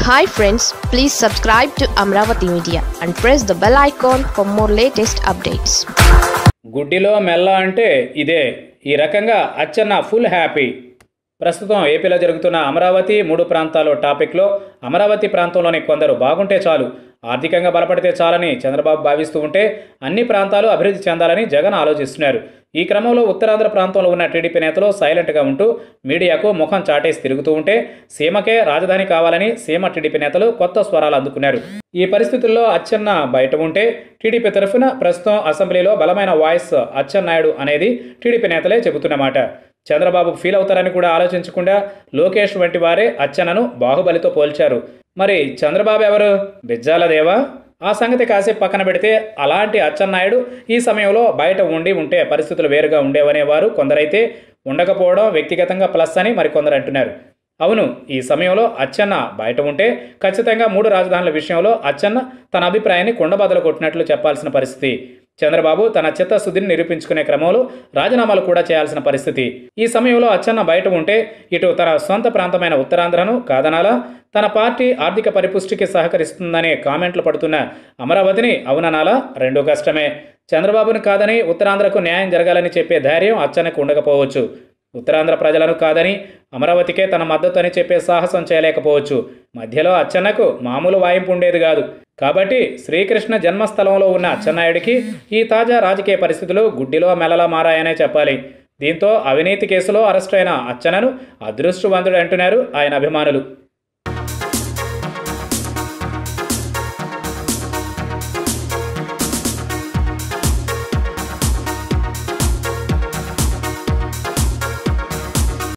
hi friends please subscribe to Amaravati media and press the bell icon for more latest updates గుడ్డిలో మెల్ల అంటే ఇదే ఈ రకంగా అచ్చన్న ఫుల్ హ్యాపీ ప్రస్తుతం ఏపీలో జరుగుతున్న అమరావతి మూడు ప్రాంతాలు టాపిక్లో అమరావతి ప్రాంతంలోని కొందరు బాగుంటే చాలు ఆర్థికంగా బలపడితే చాలని చంద్రబాబు భావిస్తూ ఉంటే అన్ని ప్రాంతాలు అభివృద్ధి చెందాలని జగన్ ఆలోచిస్తున్నారు ఈ క్రమంలో ఉత్తరాంధ్ర ప్రాంతంలో ఉన్న టీడీపీ నేతలు సైలెంట్గా ఉంటూ మీడియాకు ముఖం చాటేసి తిరుగుతూ ఉంటే సీమకే రాజధాని కావాలని సీమ టీడీపీ నేతలు కొత్త స్వరాలు అందుకున్నారు ఈ పరిస్థితుల్లో అచ్చెన్న బయట ఉంటే టీడీపీ తరఫున ప్రస్తుతం అసెంబ్లీలో బలమైన వాయిస్ అచ్చెన్నాయుడు అనేది టీడీపీ నేతలే చెబుతున్నమాట చంద్రబాబు ఫీల్ అవుతారని కూడా ఆలోచించకుండా లోకేష్ వంటి వారే అచ్చెన్నను బాహుబలితో పోల్చారు మరి చంద్రబాబు ఎవరు బిజ్జాలదేవా ఆ సంగతి కాసేపు పక్కన పెడితే అలాంటి అచ్చెన్నాయుడు ఈ సమయంలో బయట ఉండి ఉంటే పరిస్థితులు వేరుగా ఉండేవనేవారు కొందరైతే ఉండకపోవడం వ్యక్తిగతంగా ప్లస్ అని మరికొందరు అంటున్నారు అవును ఈ సమయంలో అచ్చెన్న బయట ఉంటే ఖచ్చితంగా మూడు రాజధానుల విషయంలో అచ్చెన్న తన అభిప్రాయాన్ని కుండబద్దలు కొట్టినట్లు చెప్పాల్సిన పరిస్థితి చంద్రబాబు తన చిత్తశుద్ధిని నిరూపించుకునే క్రమంలో రాజీనామాలు కూడా చేయాల్సిన పరిస్థితి ఈ సమయంలో అచ్చెన్న బయట ఉంటే ఇటు తన సొంత ప్రాంతమైన ఉత్తరాంధ్రను కాదనాలా తన పార్టీ ఆర్థిక పరిపుష్టికి సహకరిస్తుందనే కామెంట్లు పడుతున్న అమరావతిని అవుననాలా రెండో కష్టమే చంద్రబాబును కాదని ఉత్తరాంధ్రకు న్యాయం జరగాలని చెప్పే ధైర్యం అచ్చెన్నకు ఉండకపోవచ్చు ఉత్తరాంధ్ర ప్రజలను కాదని అమరావతికే తన మద్దతు అని చెప్పే సాహసం చేయలేకపోవచ్చు మధ్యలో అచ్చెన్నకు మామూలు వాయింపు ఉండేది కాదు కాబట్టి శ్రీకృష్ణ జన్మస్థలంలో ఉన్న అచ్చెన్నాయుడికి ఈ తాజా రాజకీయ పరిస్థితులు గుడ్డిలో మెలలా మారాయనే చెప్పాలి దీంతో అవినీతి కేసులో అరెస్టు అయిన అచ్చెన్నను అదృష్టవంతుడు అంటున్నారు ఆయన అభిమానులు